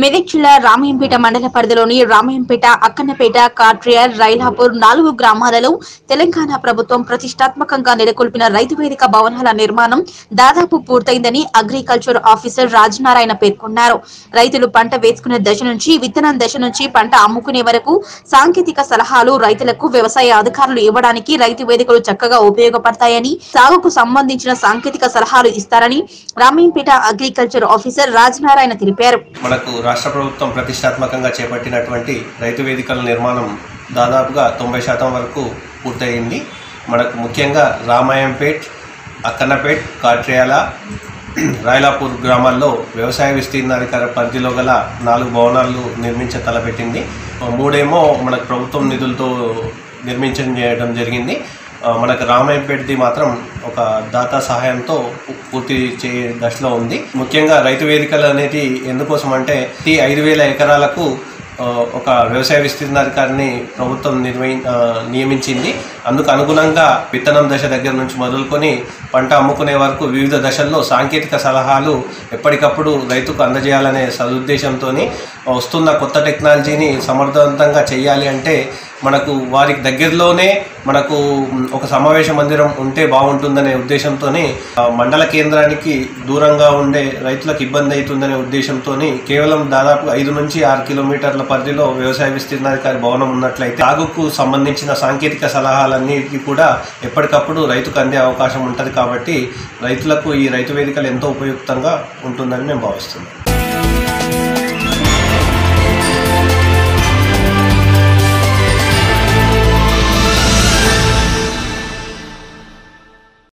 మెదక్ జిల్లా రామయంపేట మండల పరిధిలోని రామయంపేట అక్కన్నపేట కాట్రియర్ రైలాపూర్ నాలుగు గ్రామాలలో తెలంగాణ ప్రభుత్వం ప్రతిష్టాత్మకంగా నెలకొల్పిన రైతు వేదిక భవనాల నిర్మాణం దాదాపు పూర్తయిందని అగ్రికల్చర్ ఆఫీసర్ రాజనారాయణ పేర్కొన్నారు రైతులు పంట వేసుకునే దశ నుంచి విత్తనం దశ నుంచి పంట అమ్ముకునే వరకు సాంకేతిక సలహాలు రైతులకు వ్యవసాయ అధికారులు ఇవ్వడానికి రైతు వేదికలు చక్కగా ఉపయోగపడతాయని సాగుకు సంబంధించిన సాంకేతిక సలహాలు ఇస్తారని రామయంపేట అగ్రికల్చర్ ఆఫీసర్ రాజనారాయణ తెలిపారు మనకు రాష్ట్ర ప్రభుత్వం ప్రతిష్టాత్మకంగా చేపట్టినటువంటి రైతు వేదికల నిర్మాణం దాదాపుగా తొంభై శాతం వరకు పూర్తయింది మనకు ముఖ్యంగా రామాయంపేట్ అక్కన్నపేట్ కాట్రియాల రాయలాపూర్ గ్రామాల్లో వ్యవసాయ విస్తీర్ణాధికార పరిధిలో గల నాలుగు భవనాలు నిర్మించ తలపెట్టింది మూడేమో మనకు ప్రభుత్వం నిధులతో నిర్మించడం చేయడం జరిగింది ఆ, మనకు రామాయంపేటది మాత్రం ఒక దాతా సహాయంతో పూ- పూర్తి చే దశలో ఉంది ముఖ్యంగా రైతు వేదికలు అనేది ఎందుకోసం అంటే ఈ ఐదు వేల ఎకరాలకు ఆ, ఒక వ్యవసాయ విస్తీర్ణాధికారిని ప్రభుత్వం నిర్వహి ఆ, నియమించింది అందుకు అనుగుణంగా విత్తనం దశ దగ్గర నుంచి మొదలుకొని పంట అమ్ముకునే వరకు వివిధ దశల్లో సాంకేతిక సలహాలు ఎప్పటికప్పుడు రైతుకు అందజేయాలనే సదుద్దేశంతో వస్తున్న కొత్త టెక్నాలజీని సమర్థవంతంగా చేయాలి అంటే మనకు వారికి దగ్గరలోనే మనకు ఒక సమావేశ మందిరం ఉంటే బాగుంటుందనే ఉద్దేశంతో మండల కేంద్రానికి దూరంగా ఉండే రైతులకు ఇబ్బంది అవుతుందనే ఉద్దేశంతో కేవలం దాదాపు ఐదు నుంచి ఆరు కిలోమీటర్ల పరిధిలో వ్యవసాయ విస్తీర్ణాధికారి భవనం ఉన్నట్లయితే సాగుకు సంబంధించిన సాంకేతిక సలహాలన్నిటికీ కూడా ఎప్పటికప్పుడు రైతుకు అందే అవకాశం ఉంటుంది కాబట్టి రైతులకు ఈ రైతు వేదికలు ఎంతో ఉపయుక్తంగా ఉంటుందని మేము భావిస్తున్నాం